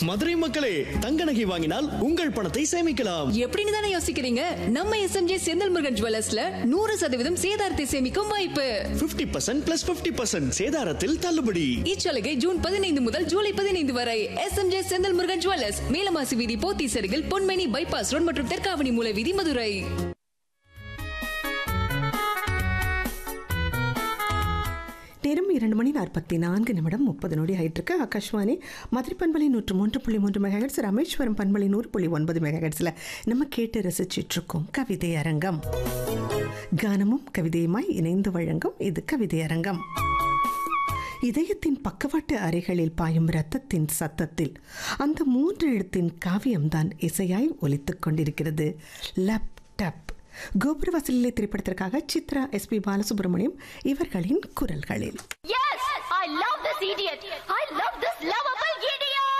மதுரை மக்களே தங்க நகை வாங்கினால் உங்கள் பணத்தை சேமிக்கலாம் எப்படின்னு தானே யோசிக்கிறீங்க நம்ம எஸ்எம்ஜே செந்தில் முருகன் ஜுவல்லர்ஸ்ல நூறு சதவீதம் சேதாரத்தை சேமிக்கும் வாய்ப்பு 50% பர்சன்ட் பிளஸ் பிப்டி பர்சன்ட் சேதாரத்தில் தள்ளுபடி இச்சலுகை ஜூன் பதினைந்து முதல் ஜூலை பதினைந்து வரை எஸ்எம்ஜே செந்தில் முருகன் ஜுவல்லர்ஸ் மேலமாசி வீதி போத்தி சருகில் பொன்மேனி பைபாஸ் ரோட் மற்றும் தெற்காவணி மூல வீதி மதுரை நேரம் இரண்டு மணி நாற்பத்தி நான்கு நிமிடம் முப்பது நொடி ஆயிட்டிருக்கு ஆகாஷ்வாணி மதுரை பண்பலை நூற்று மூன்று புள்ளி மூன்று மெகாஹெட்ஸ் ராமேஸ்வரம் பண்பலை நூறு புள்ளி ஒன்பது மெகாஹெட்ஸில் நம்ம கேட்டு ரசிச்சிட்டு இருக்கோம் கவிதை அரங்கம் கானமும் கவிதையுமாய் இணைந்து வழங்கும் இது கவிதை அரங்கம் இதயத்தின் பக்கவாட்டு அறைகளில் பாயும் இரத்தத்தின் சத்தத்தில் அந்த மூன்று எழுத்தின் காவியம்தான் இசையாய் ஒலித்துக் கொண்டிருக்கிறது லப் டப் கோபுரவாசலிலே திரைப்படத்திற்காக சித்ரா எஸ்பி பாலசுப்ரமணியம் இவர்களின் குரல்களில் Yes! I love this idiot!